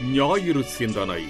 ஞாயிறு சிந்தனை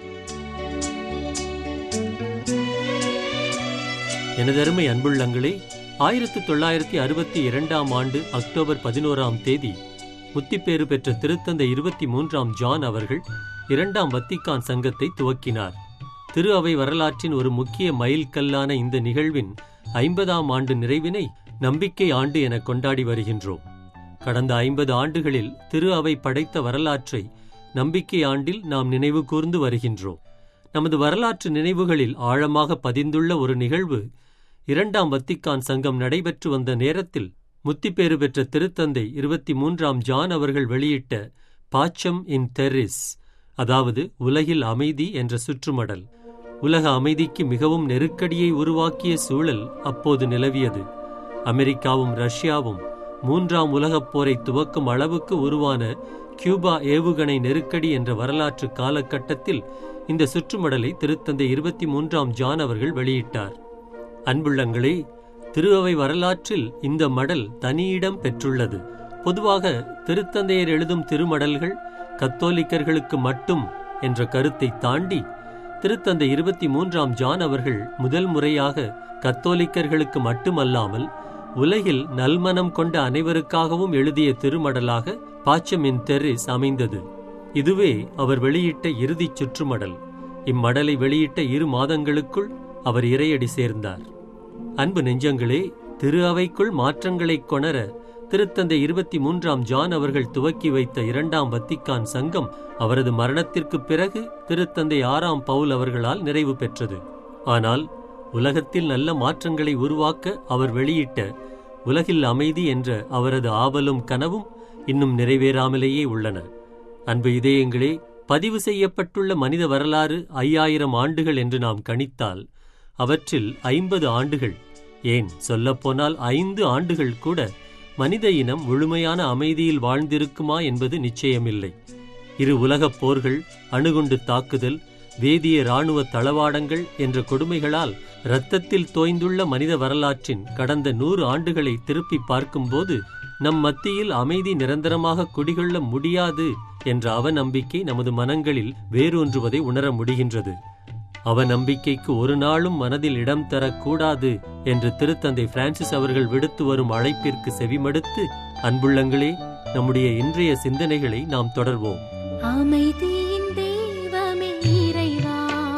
எனதருமை அன்புள்ளங்களே ஆயிரத்து தொள்ளாயிரத்தி அறுபத்தி இரண்டாம் ஆண்டு அக்டோபர் பதினோராம் தேதி முத்திப்பேறு பெற்ற திருத்தந்தை இருபத்தி மூன்றாம் ஜான் அவர்கள் இரண்டாம் வத்திக்கான் சங்கத்தை துவக்கினார் திரு அவை வரலாற்றின் ஒரு முக்கிய மைல்கல்லான இந்த நிகழ்வின் ஐம்பதாம் ஆண்டு நிறைவினை நம்பிக்கை ஆண்டு என கொண்டாடி வருகின்றோம் கடந்த ஐம்பது ஆண்டுகளில் திரு அவை படைத்த வரலாற்றை நம்பிக்கை ஆண்டில் நாம் நினைவு கூர்ந்து வருகின்றோம் நமது வரலாற்று நினைவுகளில் ஆழமாக பதிந்துள்ள ஒரு நிகழ்வு இரண்டாம் வத்திக்கான் சங்கம் நடைபெற்று வந்த நேரத்தில் முத்திப்பேறு பெற்ற திருத்தந்தை இருபத்தி மூன்றாம் ஜான் அவர்கள் வெளியிட்ட பாச்சம் இன் தெர்ரிஸ் அதாவது உலகில் அமைதி என்ற சுற்றுமடல் உலக அமைதிக்கு மிகவும் நெருக்கடியை உருவாக்கிய சூழல் அப்போது நிலவியது அமெரிக்காவும் ரஷ்யாவும் மூன்றாம் உலகப் போரை துவக்கும் அளவுக்கு உருவான கியூபா ஏவுகணை நெருக்கடி என்ற வரலாற்று காலகட்டத்தில் இந்த சுற்றுமடலை திருத்தந்தை இருபத்தி மூன்றாம் ஜான் அவர்கள் வெளியிட்டார் அன்புள்ளங்களே திருஅவை வரலாற்றில் இந்த மடல் தனியிடம் பெற்றுள்ளது பொதுவாக திருத்தந்தையர் எழுதும் திருமடல்கள் கத்தோலிக்கர்களுக்கு மட்டும் என்ற கருத்தை தாண்டி திருத்தந்தை இருபத்தி மூன்றாம் ஜான் அவர்கள் முதல் முறையாக கத்தோலிக்கர்களுக்கு மட்டுமல்லாமல் உலகில் நல்மனம் கொண்ட அனைவருக்காகவும் எழுதிய திருமடலாக பாச்சமின் தெர்ரிஸ் அமைந்தது இதுவே அவர் வெளியிட்ட இறுதிச் சுற்றுமடல் இம்மடலை வெளியிட்ட இரு மாதங்களுக்குள் அவர் இறையடி சேர்ந்தார் அன்பு நெஞ்சங்களே திரு அவைக்குள் மாற்றங்களைக் கொணர திருத்தந்தை இருபத்தி மூன்றாம் ஜான் அவர்கள் துவக்கி வைத்த இரண்டாம் வத்திக்கான் சங்கம் அவரது மரணத்திற்குப் பிறகு திருத்தந்தை ஆறாம் பவுல் அவர்களால் நிறைவு பெற்றது ஆனால் உலகத்தில் நல்ல மாற்றங்களை உருவாக்க அவர் வெளியிட்ட உலகில் அமைதி என்ற அவரது ஆவலும் கனவும் இன்னும் நிறைவேறாமலேயே உள்ளன அன்பு இதயங்களே பதிவு செய்யப்பட்டுள்ள மனித வரலாறு ஐயாயிரம் ஆண்டுகள் என்று நாம் கணித்தால் அவற்றில் ஐம்பது ஆண்டுகள் ஏன் சொல்லப்போனால் ஐந்து ஆண்டுகள் கூட மனித இனம் முழுமையான அமைதியில் வாழ்ந்திருக்குமா என்பது நிச்சயமில்லை இரு உலகப் போர்கள் அணுகுண்டு தாக்குதல் வேதிய இராணுவ தளவாடங்கள் என்ற கொடுமைகளால் இரத்தத்தில் தோய்ந்துள்ள மனித வரலாற்றின் கடந்த நூறு ஆண்டுகளை திருப்பி பார்க்கும்போது நம் மத்தியில் அமைதி நிரந்தரமாக குடிகொள்ள முடியாது என்ற அவநம்பிக்கை நமது மனங்களில் வேரூன்றுவதை உணர முடிகின்றது அவநம்பிக்கைக்கு ஒரு நாளும் மனதில் இடம் தரக்கூடாது என்று திருத்தந்தை பிரான்சிஸ் அவர்கள் விடுத்து வரும் அழைப்பிற்கு செவிமடுத்து அன்புள்ளங்களே நம்முடைய இன்றைய சிந்தனைகளை நாம் தொடர்வோம் அமைதியின் தெய்வமே இறைவா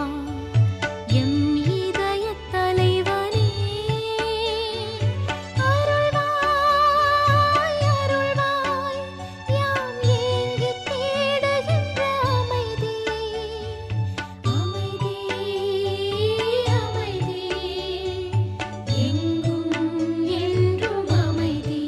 எம் இதயத் தலைவனே அருள்வாய் அருள்வாய் யாம் ஏங்கித் தேடுகின்ற அமைதி அமைதி அமைதி எங்கும் என்றும் அமைதி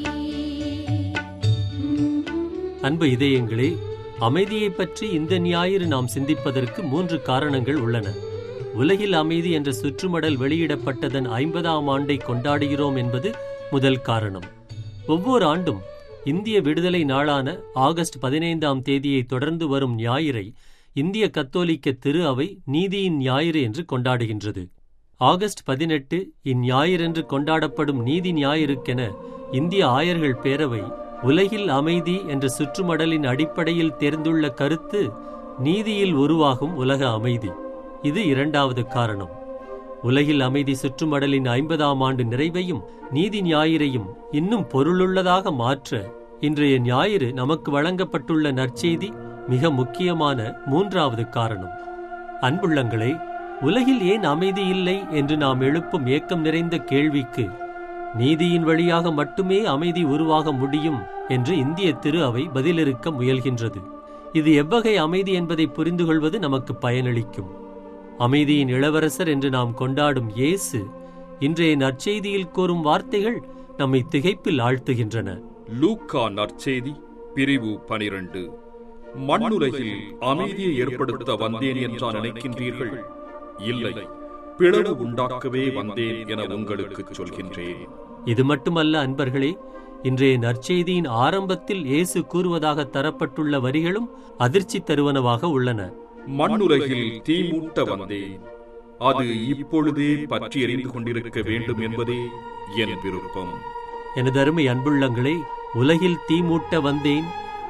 அன்பு இதயங்களே அமைதியைப் பற்றி இந்த ஞாயிறு நாம் சிந்திப்பதற்கு மூன்று காரணங்கள் உள்ளன உலகில் அமைதி என்ற சுற்றுமடல் வெளியிடப்பட்டதன் ஐம்பதாம் ஆண்டை கொண்டாடுகிறோம் என்பது முதல் காரணம் ஒவ்வொரு ஆண்டும் இந்திய விடுதலை நாளான ஆகஸ்ட் பதினைந்தாம் தேதியை தொடர்ந்து வரும் ஞாயிறை இந்திய கத்தோலிக்க திரு அவை நீதியின் ஞாயிறு என்று கொண்டாடுகின்றது ஆகஸ்ட் பதினெட்டு இந்ஞாயிறன்று கொண்டாடப்படும் நீதி ஞாயிறுக்கென இந்திய ஆயர்கள் பேரவை உலகில் அமைதி என்ற சுற்றுமடலின் அடிப்படையில் தேர்ந்துள்ள கருத்து நீதியில் உருவாகும் உலக அமைதி இது இரண்டாவது காரணம் உலகில் அமைதி சுற்றுமடலின் ஐம்பதாம் ஆண்டு நிறைவையும் நீதி ஞாயிறையும் இன்னும் பொருளுள்ளதாக மாற்ற இன்றைய ஞாயிறு நமக்கு வழங்கப்பட்டுள்ள நற்செய்தி மிக முக்கியமான மூன்றாவது காரணம் அன்புள்ளங்களே உலகில் ஏன் அமைதி இல்லை என்று நாம் எழுப்பும் ஏக்கம் நிறைந்த கேள்விக்கு நீதியின் வழியாக மட்டுமே அமைதி உருவாக முடியும் என்று இந்திய திரு அவை பதிலிருக்க முயல்கின்றது இது எவ்வகை அமைதி என்பதை புரிந்து கொள்வது நமக்கு பயனளிக்கும் அமைதியின் இளவரசர் என்று நாம் கொண்டாடும் இயேசு இன்றைய நற்செய்தியில் கூறும் வார்த்தைகள் நம்மை திகைப்பில் ஆழ்த்துகின்றன லூக்கா நற்செய்தி பிரிவு பனிரெண்டு மண்ணுலகில் அமைதியை ஏற்படுத்த வந்தேன் என்றா நினைக்கின்றீர்கள் இல்லை பிளவு உண்டாக்கவே வந்தேன் என உங்களுக்கு சொல்கின்றேன் இது மட்டுமல்ல அன்பர்களே இன்றைய நற்செய்தியின் ஆரம்பத்தில் இயேசு கூறுவதாக தரப்பட்டுள்ள வரிகளும் அதிர்ச்சி தருவனவாக உள்ளன மண்ணுலகில் தீ மூட்ட வந்தேன் அது இப்பொழுதே பற்றி எரிந்து கொண்டிருக்க வேண்டும் என்பதே என் விருப்பம் எனது அருமை அன்புள்ளங்களே உலகில் தீ மூட்ட வந்தேன்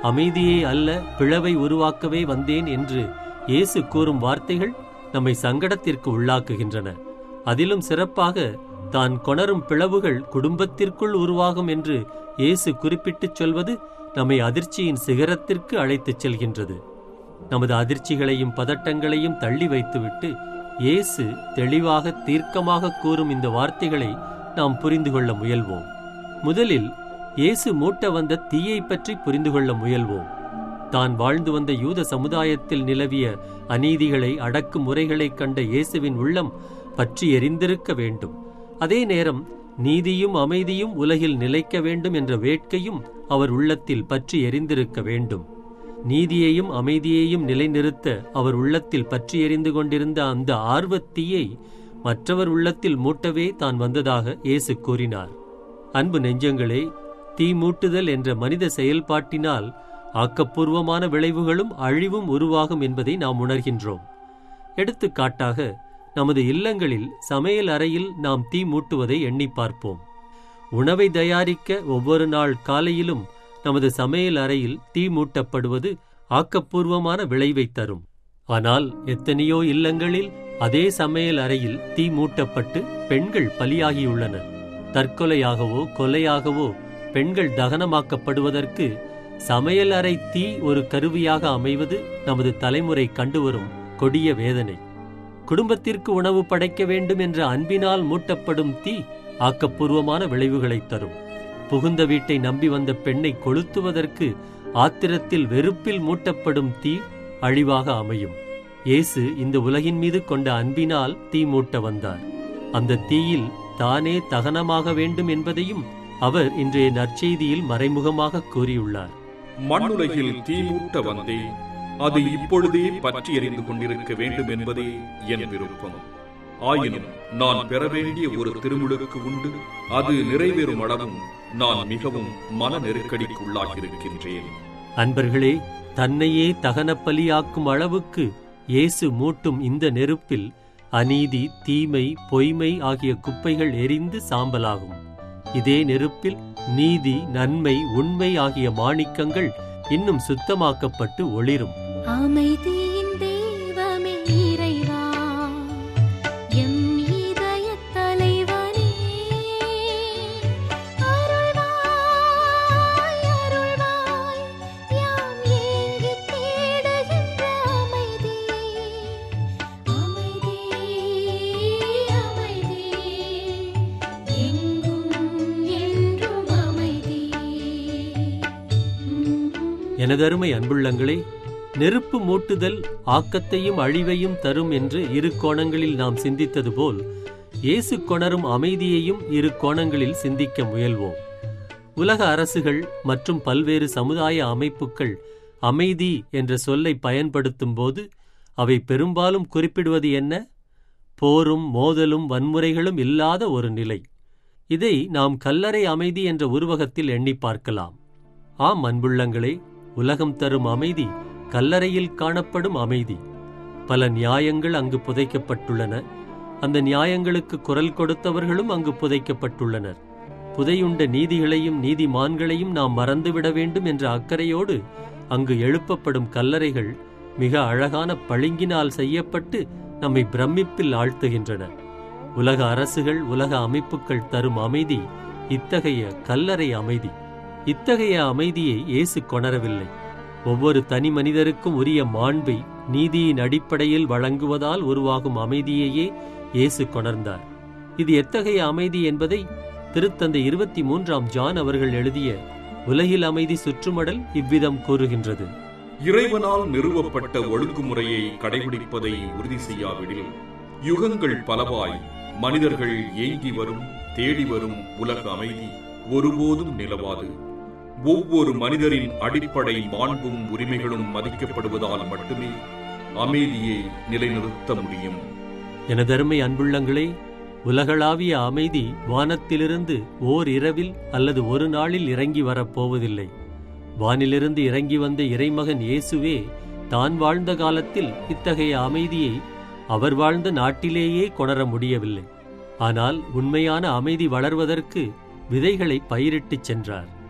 அமைதியே அல்ல பிளவை உருவாக்கவே வந்தேன் என்று இயேசு கூறும் வார்த்தைகள் நம்மை சங்கடத்திற்கு உள்ளாக்குகின்றன அதிலும் சிறப்பாக தான் கொணரும் பிளவுகள் குடும்பத்திற்குள் உருவாகும் என்று இயேசு குறிப்பிட்டுச் சொல்வது நம்மை அதிர்ச்சியின் சிகரத்திற்கு அழைத்துச் செல்கின்றது நமது அதிர்ச்சிகளையும் பதட்டங்களையும் தள்ளி வைத்துவிட்டு இயேசு தெளிவாக தீர்க்கமாக கூறும் இந்த வார்த்தைகளை நாம் புரிந்து கொள்ள முயல்வோம் முதலில் இயேசு மூட்ட வந்த தீயை பற்றி புரிந்து கொள்ள முயல்வோம் தான் வாழ்ந்து வந்த யூத சமுதாயத்தில் நிலவிய அநீதிகளை அடக்கும் முறைகளைக் கண்ட இயேசுவின் உள்ளம் பற்றி எரிந்திருக்க வேண்டும் அதே நேரம் நீதியும் அமைதியும் உலகில் நிலைக்க வேண்டும் என்ற வேட்கையும் அவர் உள்ளத்தில் பற்றி எரிந்திருக்க வேண்டும் நீதியையும் அமைதியையும் நிலைநிறுத்த அவர் உள்ளத்தில் பற்றி எரிந்து கொண்டிருந்த அந்த ஆர்வத்தீயை மற்றவர் உள்ளத்தில் மூட்டவே தான் வந்ததாக இயேசு கூறினார் அன்பு நெஞ்சங்களே தீ மூட்டுதல் என்ற மனித செயல்பாட்டினால் ஆக்கப்பூர்வமான விளைவுகளும் அழிவும் உருவாகும் என்பதை நாம் உணர்கின்றோம் எடுத்துக்காட்டாக நமது இல்லங்களில் சமையல் அறையில் நாம் தீ மூட்டுவதை எண்ணி பார்ப்போம் உணவை தயாரிக்க ஒவ்வொரு நாள் காலையிலும் நமது சமையல் அறையில் தீ மூட்டப்படுவது ஆக்கப்பூர்வமான விளைவை தரும் ஆனால் எத்தனையோ இல்லங்களில் அதே சமையல் அறையில் தீ மூட்டப்பட்டு பெண்கள் பலியாகியுள்ளனர் தற்கொலையாகவோ கொலையாகவோ பெண்கள் தகனமாக்கப்படுவதற்கு சமையல் அறை தீ ஒரு கருவியாக அமைவது நமது தலைமுறை கண்டுவரும் கொடிய வேதனை குடும்பத்திற்கு உணவு படைக்க வேண்டும் என்ற அன்பினால் மூட்டப்படும் தீ ஆக்கப்பூர்வமான விளைவுகளை தரும் புகுந்த வீட்டை நம்பி வந்த பெண்ணை கொளுத்துவதற்கு ஆத்திரத்தில் வெறுப்பில் மூட்டப்படும் தீ அழிவாக அமையும் இயேசு இந்த உலகின் மீது கொண்ட அன்பினால் தீ மூட்ட வந்தார் அந்த தீயில் தானே தகனமாக வேண்டும் என்பதையும் அவர் இன்றைய நற்செய்தியில் மறைமுகமாக கூறியுள்ளார் மண்ணுலகில் தீமூட்ட வந்தேன் அது இப்பொழுதே பற்றி எறிந்து கொண்டிருக்க வேண்டும் என்பதே என் விருப்பம் ஆயினும் நான் பெற வேண்டிய ஒரு திருமுழுக்கு உண்டு அது நிறைவேறும் அளவும் நான் மிகவும் மன நெருக்கடிக்கு உள்ளாகியிருக்கின்றேன் அன்பர்களே தன்னையே தகன பலியாக்கும் அளவுக்கு இயேசு மூட்டும் இந்த நெருப்பில் அநீதி தீமை பொய்மை ஆகிய குப்பைகள் எரிந்து சாம்பலாகும் இதே நெருப்பில் நீதி நன்மை உண்மை ஆகிய மாணிக்கங்கள் இன்னும் சுத்தமாக்கப்பட்டு ஒளிரும் அமைதியின் தெய்வமே இறைவா எம் இதயத் தலைவனே அருள்வாய் அருள்வாய் யாம் ஏங்கித் தேடுகின்ற அமைதி அமைதி அமைதி எங்கும் என்றும் அமைதி எனதருமை அன்புள்ளங்களே நெருப்பு மூட்டுதல் ஆக்கத்தையும் அழிவையும் தரும் என்று இரு கோணங்களில் நாம் சிந்தித்தது போல் இயேசு கொணரும் அமைதியையும் இரு கோணங்களில் சிந்திக்க முயல்வோம் உலக அரசுகள் மற்றும் பல்வேறு சமுதாய அமைப்புகள் அமைதி என்ற சொல்லை பயன்படுத்தும் போது அவை பெரும்பாலும் குறிப்பிடுவது என்ன போரும் மோதலும் வன்முறைகளும் இல்லாத ஒரு நிலை இதை நாம் கல்லறை அமைதி என்ற உருவகத்தில் எண்ணி பார்க்கலாம் ஆம் அன்புள்ளங்களே உலகம் தரும் அமைதி கல்லறையில் காணப்படும் அமைதி பல நியாயங்கள் அங்கு புதைக்கப்பட்டுள்ளன அந்த நியாயங்களுக்கு குரல் கொடுத்தவர்களும் அங்கு புதைக்கப்பட்டுள்ளனர் புதையுண்ட நீதிகளையும் நீதிமான்களையும் நாம் மறந்துவிட வேண்டும் என்ற அக்கறையோடு அங்கு எழுப்பப்படும் கல்லறைகள் மிக அழகான பளிங்கினால் செய்யப்பட்டு நம்மை பிரமிப்பில் ஆழ்த்துகின்றன உலக அரசுகள் உலக அமைப்புகள் தரும் அமைதி இத்தகைய கல்லறை அமைதி இத்தகைய அமைதியை இயேசு கொணரவில்லை ஒவ்வொரு தனி மனிதருக்கும் உரிய மாண்பை நீதியின் அடிப்படையில் வழங்குவதால் உருவாகும் அமைதியையே இயேசு கொணர்ந்தார் இது எத்தகைய அமைதி என்பதை திருத்தந்தை இருபத்தி மூன்றாம் ஜான் அவர்கள் எழுதிய உலகில் அமைதி சுற்றுமடல் இவ்விதம் கூறுகின்றது இறைவனால் நிறுவப்பட்ட ஒழுங்குமுறையை கடைபிடிப்பதை உறுதி செய்யாவிடில் யுகங்கள் பலவாய் மனிதர்கள் ஏங்கி வரும் தேடி வரும் உலக அமைதி ஒருபோதும் நிலவாது ஒவ்வொரு மனிதரின் அடிப்படை மாண்பும் உரிமைகளும் மதிக்கப்படுவதால் மட்டுமே அமைதியை நிலைநிறுத்த முடியும் எனதருமை அன்புள்ளங்களே உலகளாவிய அமைதி வானத்திலிருந்து ஓர் இரவில் அல்லது ஒரு நாளில் இறங்கி வரப்போவதில்லை வானிலிருந்து இறங்கி வந்த இறைமகன் இயேசுவே தான் வாழ்ந்த காலத்தில் இத்தகைய அமைதியை அவர் வாழ்ந்த நாட்டிலேயே கொணர முடியவில்லை ஆனால் உண்மையான அமைதி வளர்வதற்கு விதைகளை பயிரிட்டுச் சென்றார்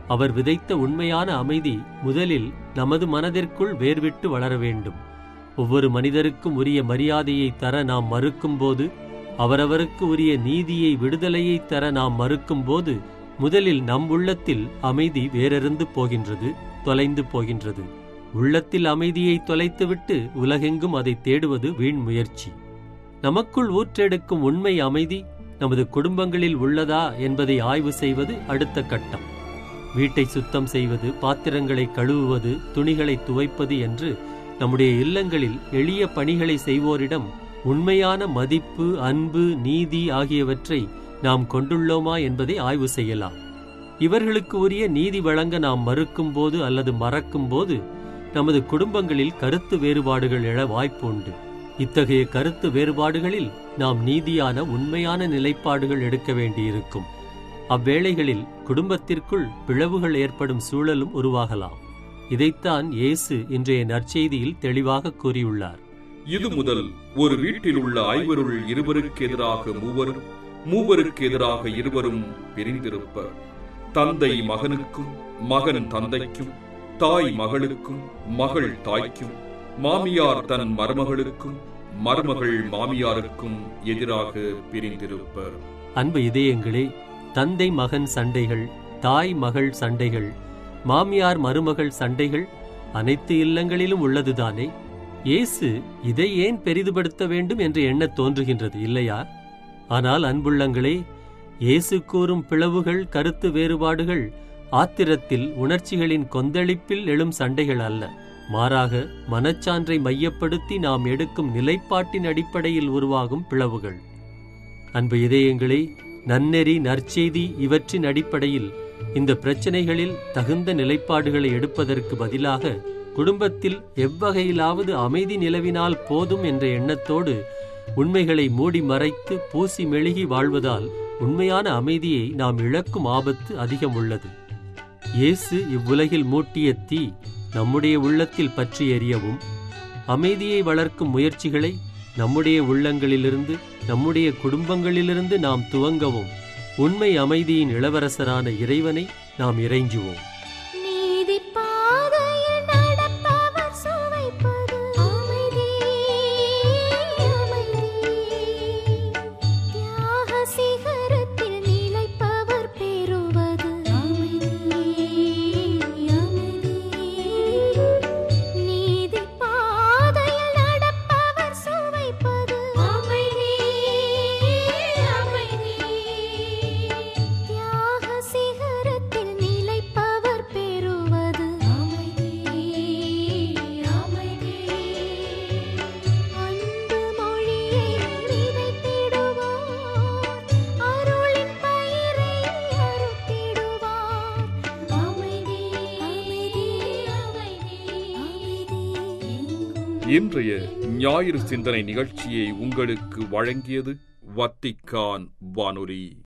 அவர் விதைத்த உண்மையான அமைதி முதலில் நமது மனதிற்குள் வேர்விட்டு வளர வேண்டும் ஒவ்வொரு மனிதருக்கும் உரிய மரியாதையை தர நாம் மறுக்கும்போது அவரவருக்கு உரிய நீதியை விடுதலையை தர நாம் மறுக்கும்போது முதலில் நம் உள்ளத்தில் அமைதி வேறெருந்து போகின்றது தொலைந்து போகின்றது உள்ளத்தில் அமைதியை தொலைத்துவிட்டு உலகெங்கும் அதை தேடுவது வீண் முயற்சி நமக்குள் ஊற்றெடுக்கும் உண்மை அமைதி நமது குடும்பங்களில் உள்ளதா என்பதை ஆய்வு செய்வது அடுத்த கட்டம் வீட்டை சுத்தம் செய்வது பாத்திரங்களை கழுவுவது துணிகளை துவைப்பது என்று நம்முடைய இல்லங்களில் எளிய பணிகளை செய்வோரிடம் உண்மையான மதிப்பு அன்பு நீதி ஆகியவற்றை நாம் கொண்டுள்ளோமா என்பதை ஆய்வு செய்யலாம் இவர்களுக்கு உரிய நீதி வழங்க நாம் மறுக்கும்போது அல்லது மறக்கும்போது நமது குடும்பங்களில் கருத்து வேறுபாடுகள் எழ வாய்ப்பு உண்டு இத்தகைய கருத்து வேறுபாடுகளில் நாம் நீதியான உண்மையான நிலைப்பாடுகள் எடுக்க வேண்டியிருக்கும் அவ்வேளைகளில் குடும்பத்திற்குள் பிளவுகள் ஏற்படும் சூழலும் உருவாகலாம் இதைத்தான் இயேசு இன்றைய நற்செய்தியில் தெளிவாக கூறியுள்ளார் இது முதல் ஒரு வீட்டில் உள்ள ஐவருள் இருவருக்கு எதிராக மூவரும் மூவருக்கு எதிராக இருவரும் பிரிந்திருப்பர் தந்தை மகனுக்கும் மகன் தந்தைக்கும் தாய் மகளுக்கும் மகள் தாய்க்கும் மாமியார் தன் மருமகளுக்கும் மருமகள் மாமியாருக்கும் எதிராக பிரிந்திருப்பர் அன்பு இதயங்களே தந்தை மகன் சண்டைகள் தாய் மகள் சண்டைகள் மாமியார் மருமகள் சண்டைகள் அனைத்து இல்லங்களிலும் உள்ளதுதானே இயேசு இதை ஏன் பெரிதுபடுத்த வேண்டும் என்று எண்ணத் தோன்றுகின்றது இல்லையா ஆனால் அன்புள்ளங்களே இயேசு கூறும் பிளவுகள் கருத்து வேறுபாடுகள் ஆத்திரத்தில் உணர்ச்சிகளின் கொந்தளிப்பில் எழும் சண்டைகள் அல்ல மாறாக மனச்சான்றை மையப்படுத்தி நாம் எடுக்கும் நிலைப்பாட்டின் அடிப்படையில் உருவாகும் பிளவுகள் அன்பு இதயங்களே நன்னெறி நற்செய்தி இவற்றின் அடிப்படையில் இந்த பிரச்சனைகளில் தகுந்த நிலைப்பாடுகளை எடுப்பதற்கு பதிலாக குடும்பத்தில் எவ்வகையிலாவது அமைதி நிலவினால் போதும் என்ற எண்ணத்தோடு உண்மைகளை மூடி மறைத்து பூசி மெழுகி வாழ்வதால் உண்மையான அமைதியை நாம் இழக்கும் ஆபத்து அதிகம் உள்ளது இயேசு இவ்வுலகில் மூட்டிய தீ நம்முடைய உள்ளத்தில் பற்றி எரியவும் அமைதியை வளர்க்கும் முயற்சிகளை நம்முடைய உள்ளங்களிலிருந்து நம்முடைய குடும்பங்களிலிருந்து நாம் துவங்கவும் உண்மை அமைதியின் இளவரசரான இறைவனை நாம் இறைஞ்சுவோம் நீதி பாதையில் நடப்பவர் சுவைப்பது அமைதி அமைதி தியாக சிகரத்தில் நிலைப்பவர் பெறுவது அமைதி அமைதி நீதி பாதையில் நடப்பவர் சுவைப்பது அமைதி அமைதி தியாக சிகரத்தில் நிலைப்பவர் பெறுவது அமைதி அமைதி அன்பு மொழியை விதைத்திடுவார் அருளின் பயிரை அறுத்திடுவார் அமைதி அமைதி அமைதி அமைதி எங்கும் இன்றைய ஞாயிறு சிந்தனை நிகழ்ச்சியை உங்களுக்கு வழங்கியது வத்திக்கான் வானொலி